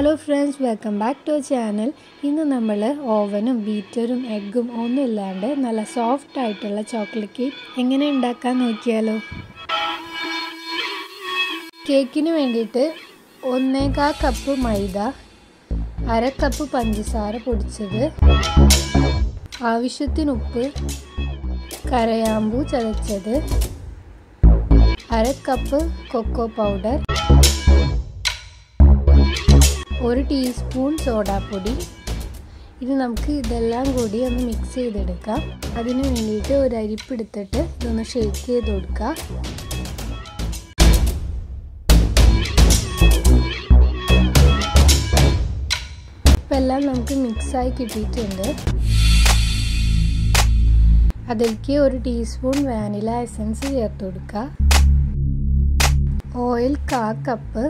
hello friends welcome back to channel ഇന്ന് നമ്മൾ ഓവനും ബീറ്ററും എഗ്ഗും ഒന്നും ഇല്ലാണ്ട് നല്ല സോഫ്റ്റ് ആയിട്ടുള്ള ചോക്ലേറ്റ് കേക്ക് എങ്ങനെ ഉണ്ടാക്കാൻ നോക്കിയാലോ കേക്കിന് വേണ്ടിയിട്ട് ഒന്നേകാ കപ്പ് മൈദ അര കപ്പ് പഞ്ചസാര പൊടിച്ചത് ആവശ്യത്തിന് ഉപ്പ് കരയാമ്പൂ ചതച്ചത് അര കപ്പ് കൊക്കോ പൗഡർ ഒരു ടീസ്പൂൺ സോഡാപ്പൊടി ഇത് നമുക്ക് ഇതെല്ലാം കൂടി ഒന്ന് മിക്സ് ചെയ്തെടുക്കാം അതിന് വേണ്ടിയിട്ട് ഒരു അരിപ്പെടുത്തിട്ട് ഇതൊന്ന് ഷേക്ക് ചെയ്ത് കൊടുക്കാം ഇപ്പം എല്ലാം നമുക്ക് മിക്സായി കിട്ടിയിട്ടുണ്ട് അതിലേക്ക് ഒരു ടീസ്പൂൺ വാനില എസൻസ് ചേർത്ത് കൊടുക്കുക ഓയിൽ കാ കപ്പ്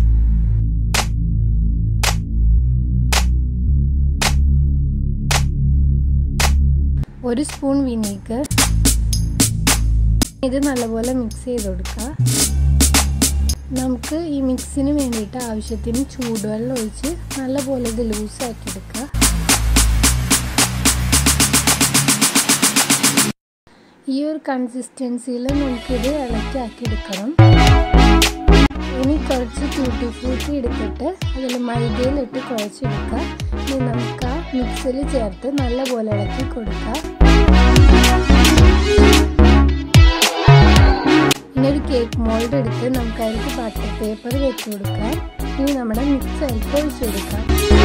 ഒരു സ്പൂൺ വിനീഗർ ഇത് നല്ലപോലെ മിക്സ് ചെയ്ത് കൊടുക്കുക നമുക്ക് ഈ മിക്സിന് വേണ്ടിയിട്ട് ആവശ്യത്തിന് ചൂടുവെള്ളം ഒഴിച്ച് നല്ലപോലെ ഇത് ലൂസാക്കി എടുക്കുക ഈ ഒരു കൺസിസ്റ്റൻസിയിൽ നമുക്കിത് ഇളക്കിയാക്കി എടുക്കണം ഇനി കുറച്ച് ട്യൂട്ടി ഫ്രൂട്ടി എടുത്തിട്ട് അതിൽ മൈദയിലിട്ട് കുഴച്ചെടുക്കുക ഇനി നമുക്ക് ആ മിക്സിൽ ചേർത്ത് നല്ലപോലെ ഇളക്കി കൊടുക്കുക ഇനി ഒരു കേക്ക് മോൾഡ് എടുത്ത് നമുക്ക് അതിലേക്ക് ബട്ടർ പേപ്പർ വെച്ച് കൊടുക്കാം ഇനി നമ്മുടെ മിക്സ് അതിലേക്ക് ഒഴിച്ചു കൊടുക്കാം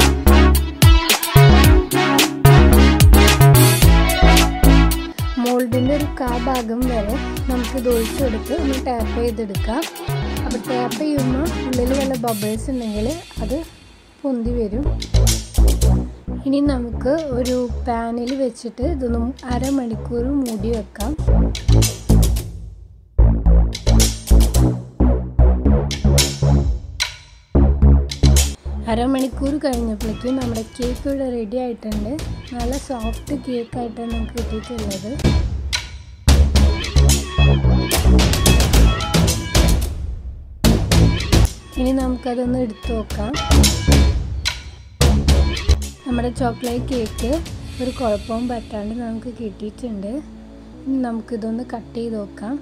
മോൾഡിൻ്റെ ഒരു കാ ഭാഗം വരെ നമുക്കിത് ഒഴിച്ചെടുത്ത് ഒന്ന് ടാപ്പ് ചെയ്തെടുക്കാം അപ്പോൾ ടാപ്പ് ചെയ്യുമ്പോൾ ഉള്ളിൽ വല്ല ബബിൾസ് ഉണ്ടെങ്കിൽ അത് പൊന്തി വരും ഇനി നമുക്ക് ഒരു പാനിൽ വെച്ചിട്ട് ഇതൊന്ന് അരമണിക്കൂർ മൂടി വെക്കാം അരമണിക്കൂർ കഴിഞ്ഞപ്പോഴേക്കും നമ്മുടെ കേക്ക് ഇവിടെ റെഡി ആയിട്ടുണ്ട് നല്ല സോഫ്റ്റ് കേക്കായിട്ടാണ് നമുക്ക് കിട്ടിയിട്ടുള്ളത് ഇനി നമുക്കതൊന്ന് എടുത്തു നോക്കാം നമ്മുടെ ചോക്ലേറ്റ് കേക്ക് ഒരു കുഴപ്പവും പറ്റാണ്ട് നമുക്ക് കിട്ടിയിട്ടുണ്ട് ഇനി നമുക്കിതൊന്ന് കട്ട് ചെയ്ത് നോക്കാം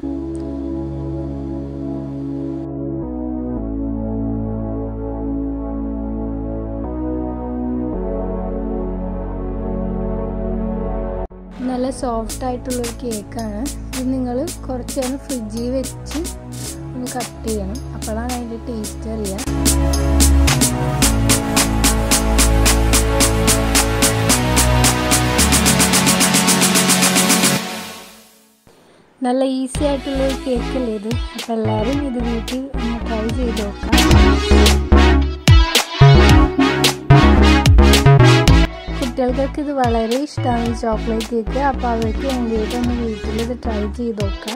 നല്ല സോഫ്റ്റ് ആയിട്ടുള്ളൊരു കേക്കാണ് ഇത് നിങ്ങൾ കുറച്ച് നേരം ഫ്രിഡ്ജിൽ വെച്ച് ഒന്ന് കട്ട് ചെയ്യണം അപ്പോഴാണ് അതിൻ്റെ ടേസ്റ്റ് അറിയാം നല്ല ഈസി ആയിട്ടുള്ളൊരു കേക്കല്ലേ ഇത് അപ്പോൾ എല്ലാവരും ഇത് വീട്ടിൽ ഒന്ന് ട്രൈ ചെയ്ത് നോക്കാം കുട്ടികൾക്കൊക്കെ ഇത് വളരെ ഇഷ്ടമാണ് ഈ ചോക്ലേറ്റ് കേക്ക് അപ്പോൾ അവർക്ക് വേണ്ടിയിട്ട് ഒന്ന് വീട്ടിൽ ഇത് ട്രൈ ചെയ്ത് നോക്കാം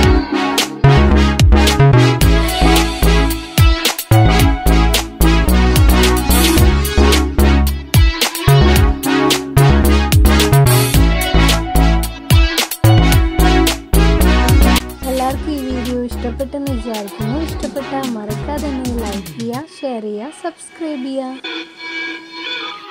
എല്ലാവർക്കും ഈ വീഡിയോ ഇഷ്ടപ്പെട്ടെന്ന് വിചാരിക്കുന്നു ഇഷ്ടപ്പെട്ടാൽ മറക്കാതെ തന്നെ ലൈക്ക് ചെയ്യുക ഷെയർ ചെയ്യുക സബ്സ്ക്രൈബ് ചെയ്യുക